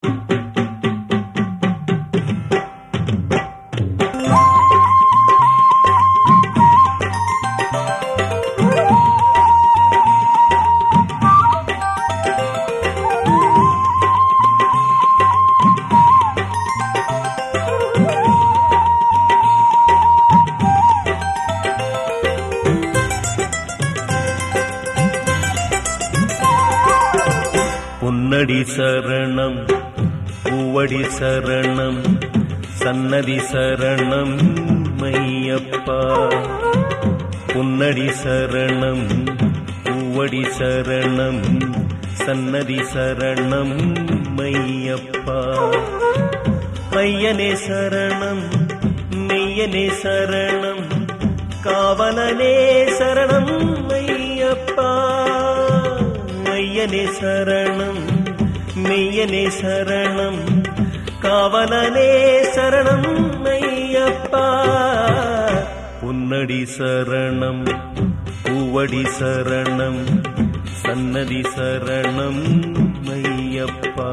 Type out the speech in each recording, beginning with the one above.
பொன்னடி சரணம் பூவடி சரணம் சன்னதி சரணம் மையப்பா பொன்னடி சரணம் பூவடி சரணம் சன்னதி சரணம் மையப்பா மையனே சரணம் மெய்யனே சரணம் காவலனே சரணம் மையப்பா மையனே சரணம் மெய்யனே சரணம் காவலனே சரணம் மையப்பா பொன்னடி சரணம் பூவடி சரணம் சன்னதி சரணம் மையப்பா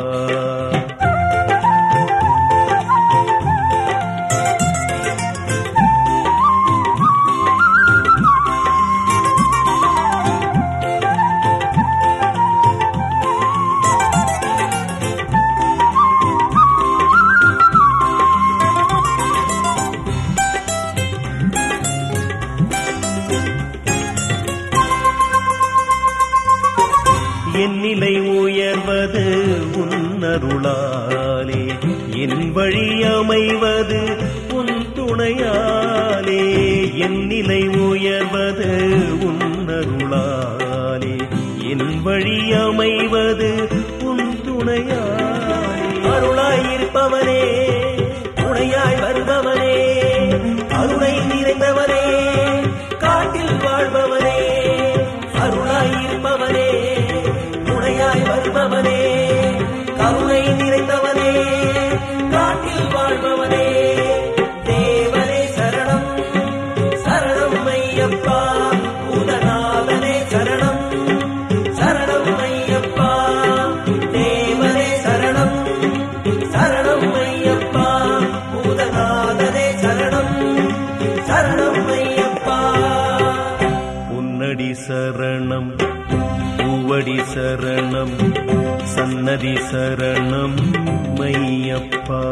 என் நிலை உயர்வது உன்னருளாலே என் வழி அமைவது உன் துணையாலே என் நிலை உயர்வது உன்னருளாலே என் வழி அமைவது உன் துணையாலே அருளாயிருப்பவனே துணையாய் வருபவனே அருளை நிறைந்தவனே காட்டில் வாழ்பவனே அருளாயிருப்பவனே துணையாய் வருபவனே கருணை நிறைந்தவனே காட்டில் வாழ்பவனே தேவனே சரணம் சரணம் ஐயப்பா உதநாதனே சரணம் சரணம் ஐயப்பா தேவனே சரணம் சரணம் ஐயப்பா பூதநாதனே சரணம் சரணம் ஐயப்பா உன்னடி சரணம் பூவடி சரணம் சன்னதி சரணம் மையப்பா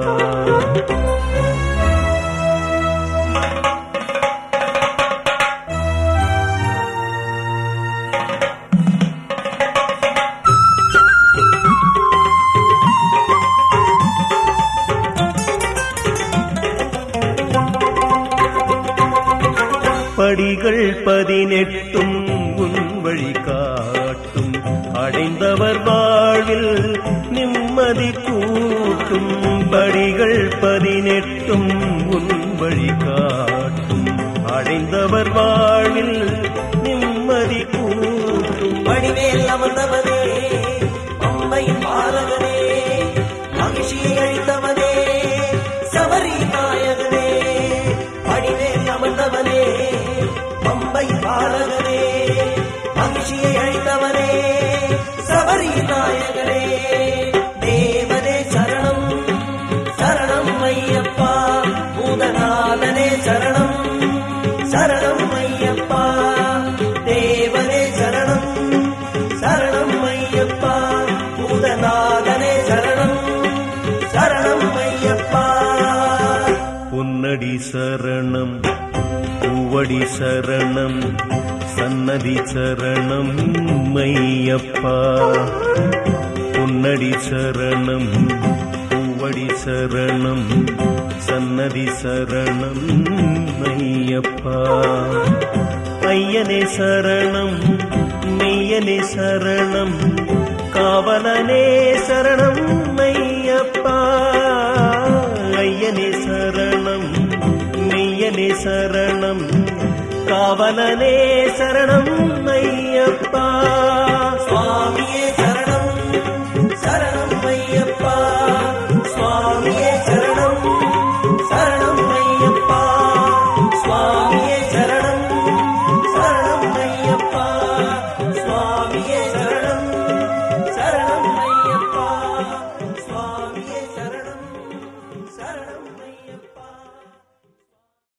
படிகள் பதினெட்டும் உன் வழி காட்டும் அடைந்தவர் வாழ்வில் நிம்மதி கூட்டும் படிகள் பதினெட்டும் உன் வழி காட்டும் அடைந்தவர் வாழ்வில் நிம்மதி கூட்டும் வடிவேல் அமர்ந்தவனே அம்மையின் பாலகனே மகிழ்ச்சியை அளித்தவனே சபரி நாயகனே வடிவேல் அமர்ந்தவனே அம்மை பாலகனே மகிழ்ச்சியை அளித்தவனே சபரி நாயகனே தேவனே சரணம் சரணம் ஐயப்பா பூதநாதனே சரணம் சரணம் ஐயப்பா தேவனே சரணம் சரணம் ஐயப்பா பூதநாதனே சரணம் சரணம் ஐயப்பா பொன்னடி சரணம் பூவடி சரணம் சன்னதி சரணம் மையப்பா பொன்னடி சரணம் பூவடி சரணம் சன்னதி சரணம் மையப்பா ஐயனே சரணம் மெய்யனே சரணம் காவலனே சரணம் மையப்பா ஐயனே சரணம் மெய்யனே சரணம் காவலனே சரணம் ஐயப்பா சுவாமியே சரணம் சரணம் ஐயப்பா சுவாமியே சரணம் சரணம் ஐயப்பா சுவாமியே சரணம் சரணம் ஐயப்பா சுவாமியே சரணம் சரணம் ஐயப்பா சுவாமி சரணம்